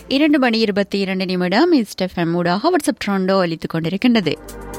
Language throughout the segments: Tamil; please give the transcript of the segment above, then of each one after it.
இரண்டு மணி இருபத்தி இரண்டு நிமிடம் இஸ்டெஃப்எம் ஊடாக வாட்ஸ்அப் ட்ரோண்டோ அளித்துக் கொண்டிருக்கின்றது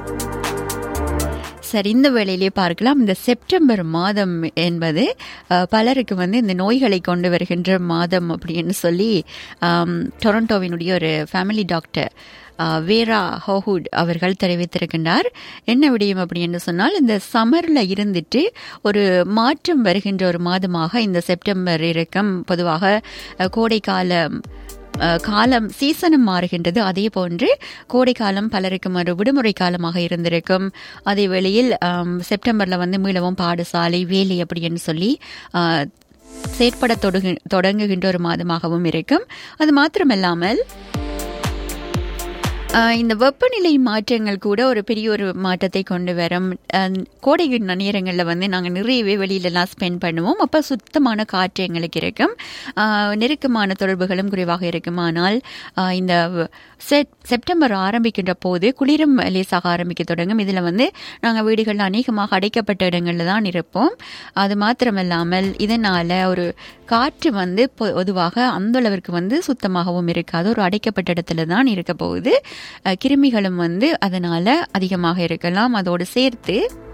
சரி இந்த வேளையிலே பார்க்கலாம் இந்த செப்டம்பர் மாதம் என்பது அஹ், பலருக்கு வந்து இந்த நோய்களை கொண்டு வருகின்ற மாதம் அப்படின்னு சொல்லி ஆம், டொரண்டோவினுடைய ஒரு ஃபேமிலி டாக்டர் அஹ், வேரா ஹோஹுட் அவர்கள் தெரிவித்திருக்கின்றார் என்ன விடயம் அப்படின்னு சொன்னால் இந்த சம்மரில் இருந்துட்டு ஒரு மாற்றம் வருகின்ற ஒரு மாதமாக இந்த செப்டம்பர் இருக்கும் பொதுவாக அஹ், கோடைக்காலம் அஹ், காலம் சீசனும் மாறுகின்றது அதே போன்று கோடை காலம் பலருக்கும் ஒரு விடுமுறை காலமாக இருந்திருக்கும் அதே வேளையில் ஆம், செப்டம்பர்ல வந்து மீளவும் பாடசாலை வேலை அப்படின்னு சொல்லி அஹ், செயற்பட தொடங்கு தொடங்குகின்ற ஒரு மாதமாகவும் இருக்கும் அது மாத்திரமல்லாமல் ஆஹ் இந்த வெப்பநிலை மாற்றங்கள் கூட ஒரு பெரிய ஒரு மாற்றத்தை கொண்டு வரும் அஹ் கோடை நேரங்களில் வந்து நாங்கள் நிறையவே வெளியிலலாம் ஸ்பெண்ட் பண்ணுவோம் அப்போ சுத்தமான காற்று எங்களுக்கு இருக்கும் ஆஹ் நெருக்கமான தொடர்புகளும் குறைவாக இருக்கும் ஆனால் ஆஹ் இந்த செப் செப்டம்பர் ஆரம்பிக்கின்ற போது குளிரும் லேசாக ஆரம்பிக்க தொடங்கும் இதில் வந்து நாங்கள் வீடுகளில் அநேகமாக அடைக்கப்பட்ட இடங்களில் தான் இருப்போம் அது மாத்திரமல்லாமல் இதனால் ஒரு காற்று வந்து பொ- பொதுவாக அந்த அளவிற்கு வந்து சுத்தமாகவும் இருக்காது ஒரு அடைக்கப்பட்ட இடத்துல தான் இருக்க போகுது அஹ், கிருமிகளும் வந்து அதனால அதிகமாக இருக்கலாம் அதோடு சேர்த்து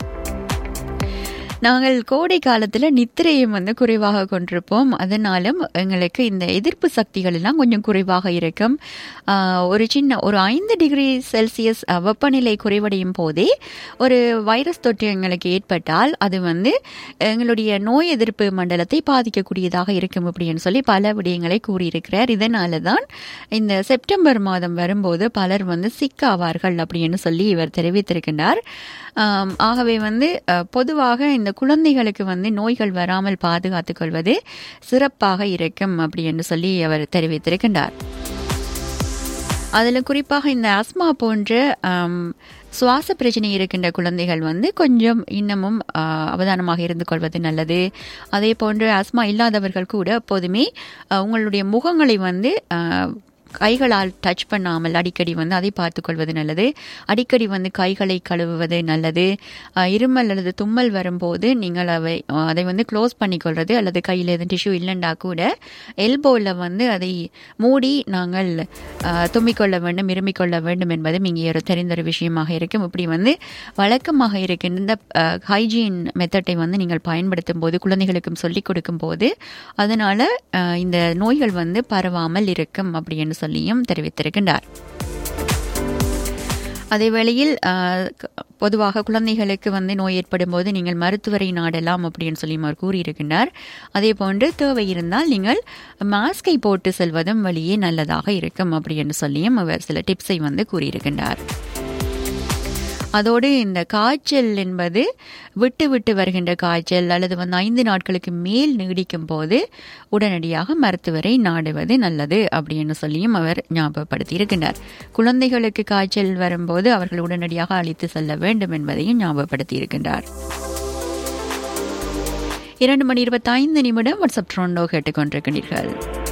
நாங்கள் கோடை காலத்தில் நித்திரையும் வந்து குறைவாக கொண்டிருப்போம் அதனாலும் எங்களுக்கு இந்த எதிர்ப்பு சக்திகள் எல்லாம் கொஞ்சம் குறைவாக இருக்கும் ஆஹ், ஒரு சின்ன ஒரு ஐந்து டிகிரி செல்சியஸ் அஹ், வெப்பநிலை குறைவடையும் போதே ஒரு வைரஸ் தொற்று எங்களுக்கு ஏற்பட்டால் அது வந்து எங்களுடைய நோய் எதிர்ப்பு மண்டலத்தை பாதிக்கக்கூடியதாக இருக்கும் அப்படின்னு சொல்லி பல விடயங்களை கூறியிருக்கிறார் இதனால தான் இந்த செப்டம்பர் மாதம் வரும்போது பலர் வந்து சிக்காவார்கள் அப்படின்னு சொல்லி இவர் தெரிவித்திருக்கின்றார் ஆம், ஆகவே வந்து அஹ், பொதுவாக இந்த குழந்தைகளுக்கு வந்து நோய்கள் வராமல் பாதுகாத்துக் கொள்வது சிறப்பாக இருக்கும் அப்படி என்று சொல்லி அவர் தெரிவித்திருக்கின்றார் அதில் குறிப்பாக இந்த ஆஸ்மா போன்ற ஆம், சுவாச பிரச்சனை இருக்கின்ற குழந்தைகள் வந்து கொஞ்சம் இன்னமும் ஆ, அவதானமாக இருந்து கொள்வது நல்லது அதே போன்று ஆஸ்மா இல்லாதவர்கள் கூட எப்போதுமே ஆ, உங்களுடைய முகங்களை வந்து ஆ, கைகளால் டச் பண்ணாமல் அடிக்கடி வந்து அதை பார்த்துக்கொள்வது நல்லது அடிக்கடி வந்து கைகளை கழுவுவது நல்லது ஆ, இருமல் அல்லது தும்மல் வரும்போது நீங்கள் அவை ஆ, அதை வந்து க்ளோஸ் பண்ணிக்கொள்வது அல்லது கையில் எதுவும் டிஷ்யூ இல்லைண்டா கூட எல்போவில் வந்து அதை மூடி நாங்கள் ஆ, தும்மிக்கொள்ள வேண்டும் இருமிக்கொள்ள வேண்டும் என்பதும் இங்கே ஒரு தெரிந்த ஒரு விஷயமாக இருக்கும் இப்படி வந்து வழக்கமாக இருக்கின்ற ஹைஜீன் மெத்தட்டை வந்து நீங்கள் பயன்படுத்தும் போது குழந்தைகளுக்கும் சொல்லிக் கொடுக்கும் போது அதனால ஆ, இந்த நோய்கள் வந்து பரவாமல் இருக்கும் அப்படின்னு சொல்லியும் தெரிவித்திருக்கின்றார் அதே வேளையில் ஆஹ், க- பொதுவாக குழந்தைகளுக்கு வந்து நோய் ஏற்படும் போது நீங்கள் மருத்துவரை நாடலாம் அப்படின்னு சொல்லி அவர் கூறியிருக்கின்றார் அதே போன்று தேவை இருந்தால் நீங்கள் மாஸ்கை போட்டு செல்வதும் வழியே நல்லதாக இருக்கும் அப்படின்னு சொல்லியும் அவர் சில டிப்ஸை வந்து கூறியிருக்கின்றார் அதோடு இந்த காய்ச்சல் என்பது விட்டு விட்டு வருகின்ற காய்ச்சல் அல்லது வந்து ஐந்து நாட்களுக்கு மேல் நீடிக்கும் போது உடனடியாக மருத்துவரை நாடுவது நல்லது அப்படின்னு சொல்லியும் அவர் ஞாபகப்படுத்தி இருக்கின்றார் குழந்தைகளுக்கு காய்ச்சல் வரும்போது அவர்கள் உடனடியாக அழைத்து செல்ல வேண்டும் என்பதையும் ஞாபகப்படுத்தி இருக்கின்றார் இரண்டு மணி இருபத்தைந்து நிமிடம் வாட்ஸ்அப் ட்ரோண்டோ கேட்டுக்கொண்டிருக்கிறீர்கள்